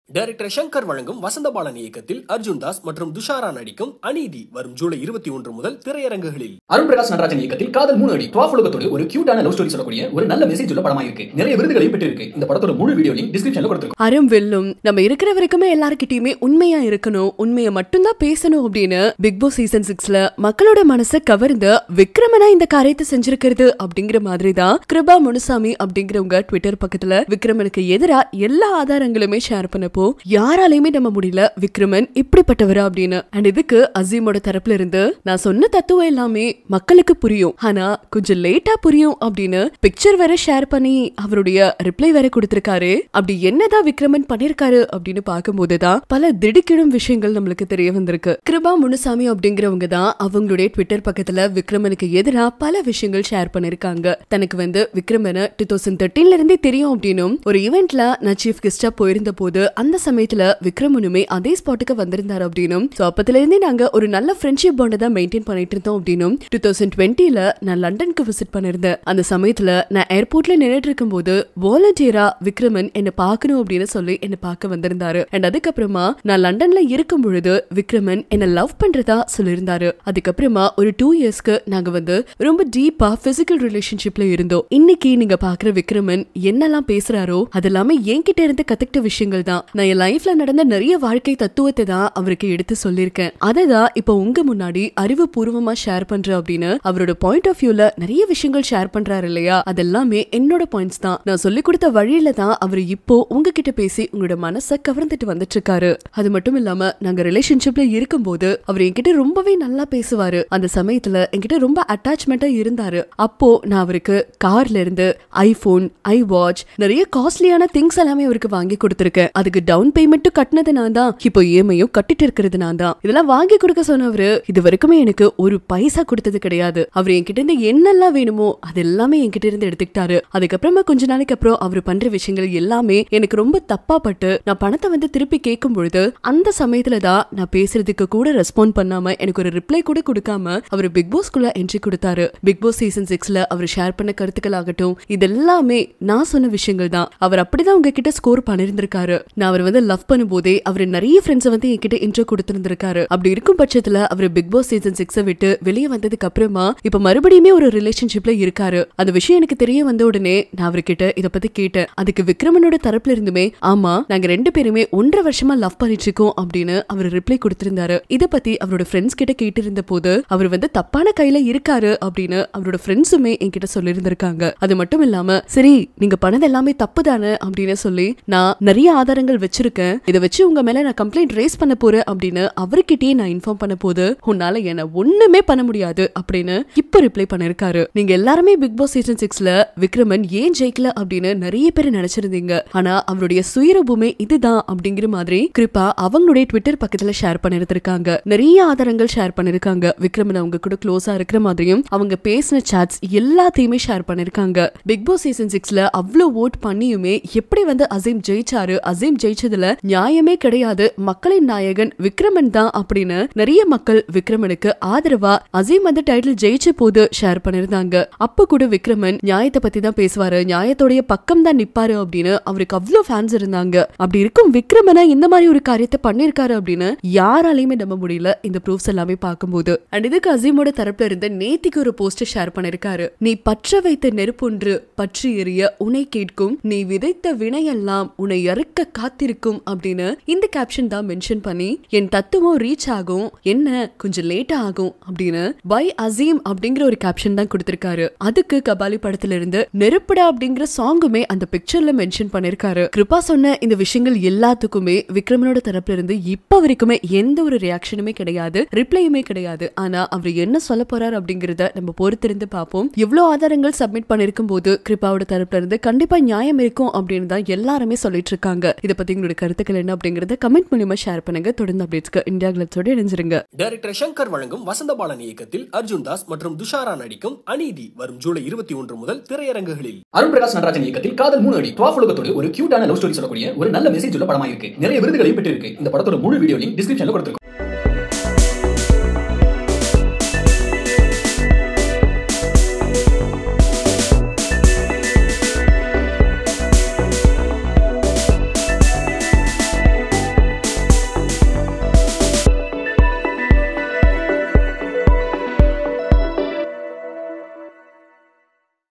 director Shankar வழங்கும் வசந்தபாலன் இயக்கத்தில் அர்ஜுன் தாஸ் மற்றும் துஷாரா நடிக்கும் அநீதி வரும் ஜூலை இருபத்தி ஒன்று முதல் திரையரங்குகளில் அருண் பிரகாஷ் நடராஜன் இயக்கத்தில் காதல் மூணு அடி டுவாஃப் உலகத்தோடு ஒரு கியூட்டான லவ் ஸ்டோரி சொல்லக்கூடிய ஒரு நல்ல மெசேஜ் உள்ள படமா இருக்கு நிறைய விருதுகளையும் பெற்றிருக்கு இந்த படத்தோட முழு வீடியோ லிங்க் டிஸ்கிரிப்ஷன்ல கொடுத்துருக்கோம் அறம் வெல்லும் நம்ம இருக்கிற வரைக்குமே எல்லாருக்கிட்டயுமே உண்மையா இருக்கணும் உண்மையை மட்டும்தான் பேசணும் அப்படின்னு பிக் பாஸ் சீசன் சிக்ஸ்ல மக்களோட மனசை கவர்ந்து விக்ரமனா இந்த காரியத்தை செஞ்சிருக்கிறது அப்படிங்கிற மாதிரி தான் கிருபா முனுசாமி அப்படிங்கிறவங்க ட்விட்டர் பக்கத்துல விக்ரமனுக்கு எதிரா எல்லா ஆதாரங்களுமே ஷேர் பண்ணப்போ யாராலையுமே நம்ப முடியல விக்ரமன் இப்படிப்பட்டவரா அப்படின்னு அண்ட் இதுக்கு அசீமோட தரப்புல இருந்து நான் சொன்ன தத்துவம் எல்லாமே மக்களுக்கு புரியும் ஆனா கொஞ்சம் லேட்டா புரியும் அப்படின்னு பிக்சர் வேற ஷேர் பண்ணி அவருடைய ரிப்ளை வேற கொடுத்திருக்காரு அப்படி என்னதான் விக்ரமன் பண்ணிருக்காரு அப்படின்னு பார்க்கும்போது தான் பல திடுக்கிடும் விஷயங்கள் நம்மளுக்கு தெரிய வந்திருக்கு கிருபா முனுசாமி அப்படிங்கிறவங்க தான் அவங்களுடைய ட்விட்டர் பக்கத்துல விக்ரமனுக்கு எதிரா பல விஷயங்கள் ஷேர் பண்ணிருக்காங்க தனக்கு வந்து விக்ரமனை டூ தௌசண்ட் தேர்ட்டீன்ல இருந்தே தெரியும் அப்படின்னும் ஒரு ஈவெண்ட்ல நான் சீஃப் கெஸ்டா போயிருந்த போது அந்த சமயத்துல விக்ரமனுமே அதே ஸ்பாட்டுக்கு வந்திருந்தாரு அப்படின்னும் சோ அப்பத்துல இருந்தே நாங்க ஒரு நல்ல ஃப்ரெண்ட்ஷிப் பாண்டை தான் மெயின்டைன் பண்ணிட்டு இருந்தோம் அப்படின்னும் டூ தௌசண்ட் டுவெண்ட்டில நான் லண்டனுக்கு விசிட் பண்ணிருந்தேன் அந்த சமயத்துல நான் ஏர்போர்ட்ல நின்றுட்டு இருக்கும்போது வாலண்டியரா விக்ரமன் என்ன பார்க்கணும் அப்படின்னு சொல்லி என்ன பார்க்க வந்திருந்தாரு அண்ட் அதுக்கப்புறமா நான் லண்டன்ல இருக்கும் பொழுது விக்ரமன் என்ன லவ் பண்றதா சொல்லியிருந்தாரு அதுக்கப்புறமா ஒரு டூ இயர்ஸ்க்கு நாங்க வந்து ரொம்ப டீப்பா பிசிக்கல் ரிலேஷன்ஷிப்ல இருந்தோம் இன்னைக்கு நீங்க பாக்குற விக்ரமன் என்னெல்லாம் பேசுறாரோ அதெல்லாமே என்கிட்ட இருந்து கத்துக்கிட்ட விஷயங்கள் தான் நான் என் லைஃப்ல நடந்த நிறைய வாழ்க்கை தத்துவத்தை தான் அவருக்கு எடுத்து சொல்லியிருக்கேன் அதை தான் இப்போ உங்க முன்னாடி அறிவுபூர்வமா ஷேர் பண்றேன் அப்படின்னு அவரோட பாயிண்ட் ஆஃப் வியூல நிறைய விஷயங்கள் ஷேர் பண்றாரு இல்லையா அதெல்லாமே என்னோட பாயிண்ட்ஸ் தான் நான் சொல்லி கொடுத்த வழியில தான் அவர் இப்போ உங்ககிட்ட பேசி உங்களோட மனசை கவர்ந்துட்டு வந்துட்டு இருக்காரு அது மட்டும் இல்லாம நாங்க ரிலேஷன்ஷிப்ல இருக்கும்போது அவர் என்கிட்ட ரொம்பவே நல்லா பேசுவாரு அந்த சமயத்துல என்கிட்ட ரொம்ப அட்டாச்மெண்டா இருந்தாரு அப்போ நான் அவருக்கு கார்ல இருந்து ஐபோன் ஐ வாட்ச் நிறைய காஸ்ட்லியான திங்ஸ் எல்லாமே அவருக்கு வாங்கி கொடுத்திருக்கேன் அதுக்கு டவுன் பேமெண்ட்டும் கட்டினது நான் தான் இப்போ இஎம்ஐயும் கட்டிட்டு இருக்கிறது நான் தான் இதெல்லாம் வாங்கி கொடுக்க சொன்னவரு இது வரைக்குமே எனக்கு ஒரு பைசா கொடுத்தது கிடையாது அவர் என்கிட்ட இருந்து என்னெல்லாம் வேணுமோ அது எல்லாமே என்கிட்ட இருந்து எடுத்துக்கிட்டாரு அதுக்கப்புறமா கொஞ்ச நாளைக்கு அப்புறம் அவர் பண்ற விஷயங்கள் எல்லாமே எனக்கு ரொம்ப தப்பா பட்டு நான் பணத்தை வந்து திருப்பி கேட்கும் பொழுது அந்த சமயத்துல தான் நான் பேசுறதுக்கு கூட ரெஸ்பாண்ட் பண்ணாம எனக்கு ஒரு ரிப்ளை கூட கொடுக்காம அவர் பிக் பாஸ்க்குள்ள என்ட்ரி கொடுத்தாரு பிக் பாஸ் சீசன் சிக்ஸ்ல அவர் ஷேர் பண்ண கருத்துக்கள் ஆகட்டும் இதெல்லாமே நான் சொன்ன விஷயங்கள் தான் அவர் அப்படிதான் உங்ககிட்ட ஸ்கோர் பண்ணிருந்திருக்காரு நான் அவர் வந்து லவ் பண்ணும்போதே அவர் நிறைய ஃப்ரெண்ட்ஸ் வந்து என்கிட்ட இன்ட்ரோ கொடுத்திருந்திருக்காரு அப்படி இருக்கும் பட்சத்துல அவர் பிக் பாஸ் சீசன் சிக்ஸை விட்டு வெளியே வந்ததுக்கு அப்புறமா இப்ப மறுபடியுமே ஒரு ரிலேஷன்ஷிப்ல இருக்காரு அந்த விஷயம் எனக்கு தெரிய வந்த உடனே நான் அவர்கிட்ட இத பத்தி கேட்டேன் அதுக்கு விக்ரமனோட தரப்புல இருந்துமே ஆமா நாங்க ரெண்டு பேருமே ஒன்றரை வருஷமா லவ் பண்ணிட்டு இருக்கோம் அப்படின்னு அவர் ரிப்ளை கொடுத்திருந்தாரு இத பத்தி அவரோட ஃப்ரெண்ட்ஸ் கிட்ட கேட்டு இருந்த போது அவர் வந்து தப்பான கையில இருக்காரு அப்படின்னு அவரோட ஃப்ரெண்ட்ஸுமே என்கிட்ட சொல்லியிருந்திருக்காங்க அது மட்டும் இல்லாம சரி நீங்க பண்ணது எல்லாமே தப்பு தானே அப்படின்னு சொல்லி நான் நிறைய ஆதாரங்கள் வச்சிருக்கேன் இதை வச்சு உங்க மேல நான் கம்ப்ளைண்ட் ரேஸ் பண்ண போறேன் அப்படின்னு அவர்கிட்டயே நான் இன்ஃபார்ம் பண்ண போது உன்னால என்ன ஒண்ணுமே பண்ண முடியாது அப்படின்னு இப்ப ரிப்ளை பண்ணிருக்காரு நீங்க எல்லாருமே பிக் பாஸ் சீசன் சிக்ஸ்ல விக்ரமன் ஏன் ஜெயிக்கல அப்படின்னு நிறைய பேர் நினைச்சிருந்தீங்க ஆனா அவருடைய சுயரூபமே இதுதான் அப்படிங்கிற மாதிரி கிருப்பா அவங்களுடைய ட்விட்டர் பக்கத்துல ஷேர் பண்ணிருந்திருக்காங்க நிறைய ஆதாரங்கள் ஷேர் பண்ணிருக்காங்க விக்ரமன் அவங்க கூட க்ளோஸா இருக்கிற மாதிரியும் அவங்க பேசின சாட்ஸ் எல்லாத்தையுமே ஷேர் பண்ணிருக்காங்க பிக் பாஸ் சீசன் சிக்ஸ்ல அவ்வளவு ஓட் பண்ணியுமே எப்படி வந்து அசீம் ஜெயிச்சாரு அசீம் ஜெயிச்சதுல நியாயமே கிடையாது மக்களின் நாயகன் விக்ரமன் தான் அப்படின்னு நிறைய மக்கள் விக்ரமனுக்கு ஆதரவா அசீம் வந்து டைட்டில் ஜெயிச்ச போது ஷேர் பண்ணிருந்தாங்க அப்ப கூட விக்ரமன் நியாயத்தை பத்தி தான் பேசுவாரு நியாயத்தோடைய பக்கம் தான் நிப்பாரு அப்படின்னு அவருக்கு அவ்வளவு ஃபேன்ஸ் இருந்தாங்க அப்படி இருக்கும் விக்ரமனை இந்த மாதிரி ஒரு காரியத்தை பண்ணிருக்காரு அப்படின்னு யாராலையுமே நம்ப முடியல இந்த ப்ரூஃப்ஸ் எல்லாமே பார்க்கும்போது அண்ட் இதுக்கு அசீமோட தரப்புல இருந்து நேத்திக்கு ஒரு போஸ்டர் ஷேர் பண்ணிருக்காரு நீ பற்ற வைத்த நெருப்பொன்று பற்றி எரிய உனை கேட்கும் நீ விதைத்த வினையெல்லாம் உன்னை அறுக்க காத்திருக்கும் அப்படின்னு இந்த கேப்ஷன் தான் மென்ஷன் பண்ணி என் தத்துவம் ரீச் ஆகும் என்ன கொஞ்சம் லேட்டா ஆகும் அப்படின்னு பை அசீம் அப்படிங்கிற ஒரு கேப்ஷன் தான் கொடுத்திருக்காரு அதுக்கு கபாலி படத்துல இருந்து நெருப்படா அப்படிங்கிற சாங்குமே அந்த பிக்சர்ல மென்ஷன் பண்ணிருக்காரு கிருபா சொன்ன இந்த விஷயங்கள் எல்லாத்துக்குமே விக்ரமனோட தரப்புல இருந்து இப்ப வரைக்குமே எந்த ஒரு ரியாக்ஷனுமே கிடையாது ரிப்ளையுமே கிடையாது ஆனா அவர் என்ன சொல்ல போறாரு அப்படிங்கறத நம்ம பொறுத்திருந்து பார்ப்போம் எவ்வளவு ஆதாரங்கள் சப்மிட் பண்ணிருக்கும் போது கிருபாவோட தரப்புல இருந்து கண்டிப்பா நியாயம் இருக்கும் அப்படின்னு தான் எல்லாருமே சொல்லிட்டு இருக்காங்க இதை பத்தி உங்களோட கருத்துக்கள் என்ன அப்படிங்கறத கமெண்ட் மூலியமா ஷேர் பண்ணுங்க தொடர்ந்து அப்டேட்ஸ்க்கு இந்தியா கிளப்ஸோட இணைஞ்சிருங்க டைரக்டர் சங்கர் வழங்கும் வசந்தபாலன் இயக்கத்தில் அர்ஜுன் தாஸ் மற்றும் துஷாரா நடிக்கும் அநீதி வரும் ஜூலை இருபத்தி ஒன்று முதல் திரையரங்குகளில் அருண் பிரகாஷ் நடராஜன் இயக்கத்தில் காதல் மூணு அடி டுவாஃப் உலகத்தோடு ஒரு கியூட்டான லவ் ஸ்டோரி சொல்லக்கூடிய ஒரு நல்ல மெசேஜ் உள்ள படமா இருக்கு நிறைய விருதுகளையும் பெற்றிருக்கு இந்த படத்தோட முழு வீடியோ லிங்க் டிஸ்கிரிப்ஷன்ல கொடுத்துருக்கோம்